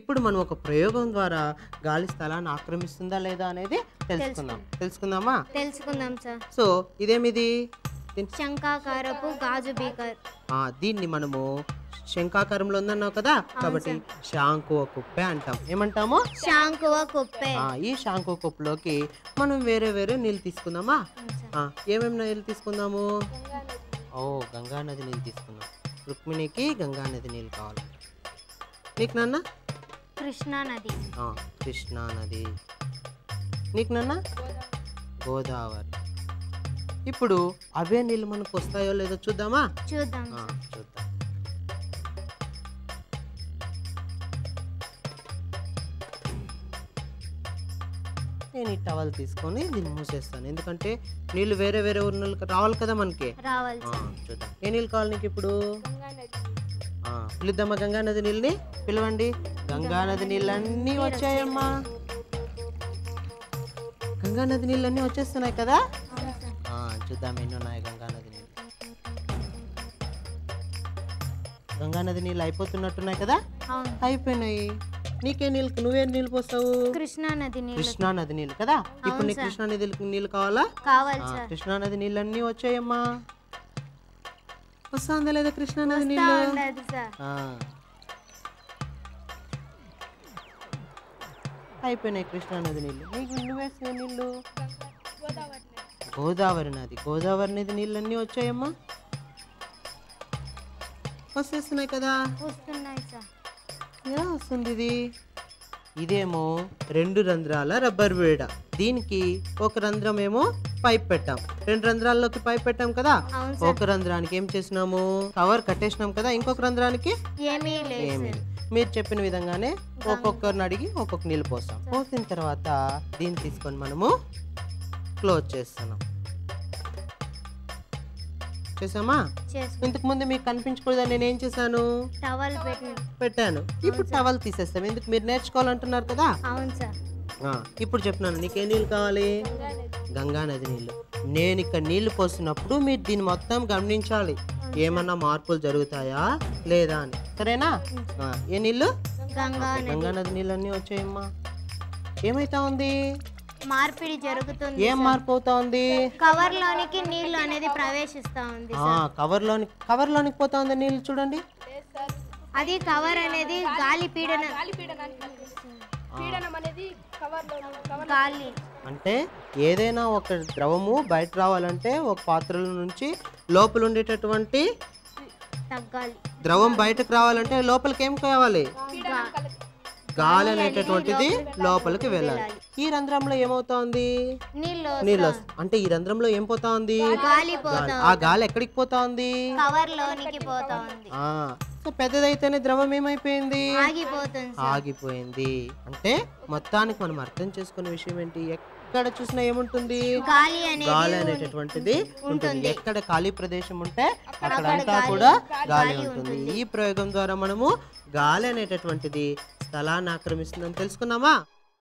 ఇప్పుడు మనం ఒక ప్రయోగం ద్వారా గాలి స్థలాన్ని ఆక్రమిస్తుందా లేదా అనేది తెలుసుకుందాం తెలుసుకుందామా తెలుసుకుందాం సార్ సో ఇదేమిది దీన్- శంఖాకారపు గాజు బీకర్ ఆ, దీన్ని మనము శంఖాకారంలో ఉందన్నావు కదా కాబట్టి శాంకువ కుప్పే అంటాం ఏమంటాము శాంకువ కుప్పే ఆ, ఈ శాంకువ కుప్పలోకి మనం వేరే వేరే నీళ్ళు తీసుకుందామా ఆ, ఏమేమి నీళ్ళు తీసుకుందాము ఓ గంగా నది నీళ్ళు తీసుకుందాం రుక్మిణికి గంగా నది నీళ్ళు కావాలి నీకు నాన్న కృష్ణా నది ఆ, కృష్ణా నది నీకు నాన్న గోదావరి ఇప్పుడు అవే నీళ్ళు మనకు వస్తాయో లేదో చూద్దామా చూద్దాం ఆ, చూద్దాం నేను ఈ టవల్ తీసుకొని దీన్ని మూసేస్తాను ఎందుకంటే నీళ్ళు వేరే వేరే ఊరు నీళ్ళు రావాలి కదా మనకి రావాలి ఆ, సార్ చూద్దాం ఏ నీళ్ళు కావాలి నీకు ఇప్పుడు ఆ, పిలుద్దామా గంగా నది నీళ్ళని పిలవండి గంగా నది నీళ్ళన్నీ వచ్చాయమ్మా గంగా నది నీళ్ళన్నీ వచ్చేస్తున్నాయి కదా అవును సార్ ఆ, చూద్దాం ఎన్ని ఉన్నాయి గంగా నది నీళ్ళు గంగా నది నీళ్ళు అయిపోతున్నట్టున్నాయి కదా అవును అయిపోయినాయి నీకే నీళ్ళు నువ్వే నీళ్ళు పోస్తావు కృష్ణా నది నీళ్ళు కృష్ణా నది నీళ్ళు కదా ఇప్పుడు నీకు కృష్ణా నది నీళ్ళు కావాలా కావాలి ఆ, సార్ కృష్ణా నది నీళ్ళన్నీ వచ్చాయమ్మా వస్తుందా లేదా కృష్ణా నది వస్తా నీళ్ళు ఉండదు సార్ ఆ. అయిపోయినాయి కృష్ణా నది నీళ్ళు నీకు నువ్వేసిన నీళ్ళు గోదావరి నది గోదావరి నది నీళ్ళన్నీ వచ్చాయమ్మా వచ్చేస్తున్నాయి కదా వస్తున్నాయి సార్ ఎలా వస్తుంది ఇది ఇదేమో రెండు రంధ్రాల రబ్బర్ బేడ దీనికి ఒక రంధ్రం ఏమో పైప్ పెట్టాం రెండు రంధ్రాల్లోకి పైప్ పెట్టాం కదా అవును ఒక రంధ్రానికి ఏం చేసినాము కవర్ కట్టేసినాం కదా ఇంకొక రంధ్రానికి ఏమీ లేదు ఏమీ సార్ లేదు. మీరు చెప్పిన విధంగానే ఒక్కొక్కరిని అడిగి ఒక్కొక్క నీళ్ళు పోస్తాం పోసిన తర్వాత దీన్ని తీసుకొని మనము క్లోజ్ చేస్తున్నాం చేసామా చేసి ఇంతకు ముందు మీకు కనిపించకూడదని నేను ఏం చేశాను టవల్ పెట్టి పెట్టాను ఇప్పుడు టవల్ తీసేస్తాం ఎందుకు మీరు నేర్చుకోవాలంటున్నారు కదా అవును సార్ ఆ, ఇప్పుడు చెప్తున్నాను నీకు ఏ నీళ్ళు కావాలి గంగా నది నీళ్ళు నేను ఇక్కడ నీళ్లు పోసినప్పుడు మీరు దీన్ని మొత్తం గమనించాలి ఏమన్నా మార్పులు జరుగుతాయా లేదా అని సరేనా ఆ, ఏ నీళ్ళు గంగా నది గంగా నది నీళ్ళు అన్నీ వచ్చాయమ్మా ఏమైతా ఉంది మార్పిడి జరుగుతుంది ఏం మార్పు అవుతా ఉంది కవర్ లోనికి నీళ్లు అనేది ప్రవేశిస్తా ఉంది ఆ, కవర్లోని కవర్లోనికి పోతా ఉంది నీళ్ళు చూడండి అది కవర్ అనేది గాలి పీడన గాలి అంటే ఏదైనా ఒక ద్రవము బయట రావాలంటే ఒక పాత్రల నుంచి లోపల ఉండేటటువంటి తగ్గాలి ద్రవం బయటకు రావాలంటే లోపలికి ఏం కావాలి గాలి అనేటటువంటిది లోపలికి వెళ్ళాలి ఈ రంధ్రంలో ఏమవుతోంది నీళ్ళు నీళ్ళు వస్తాయి. అంటే ఈ రంధ్రంలో ఏం పోతా ఉంది గాలి పోతా గాలి. ఆ గాలి ఎక్కడికి పోతా ఉంది కవర్ లోనికి పోతా ఉంది ఆ సో పెద్దదైతేనే ద్రవం ఏమైపోయింది ఆగిపోతుంది ఆగిపోయింది అంటే మొత్తానికి మనం అర్థం చేసుకునే విషయం ఏంటి ఎక్కడ చూసినా ఏముంటుంది గాలి అనేది గాలి అనేటటువంటిది ఉంటుంది ఎక్కడ ఖాళీ ప్రదేశం ఉంటే అక్కడంతా కూడా గాలి ఉంటుంది ఈ ప్రయోగం ద్వారా మనము గాలి అనేటటువంటిది స్థలాన్ని ఆక్రమిస్తుందని తెలుసుకున్నామా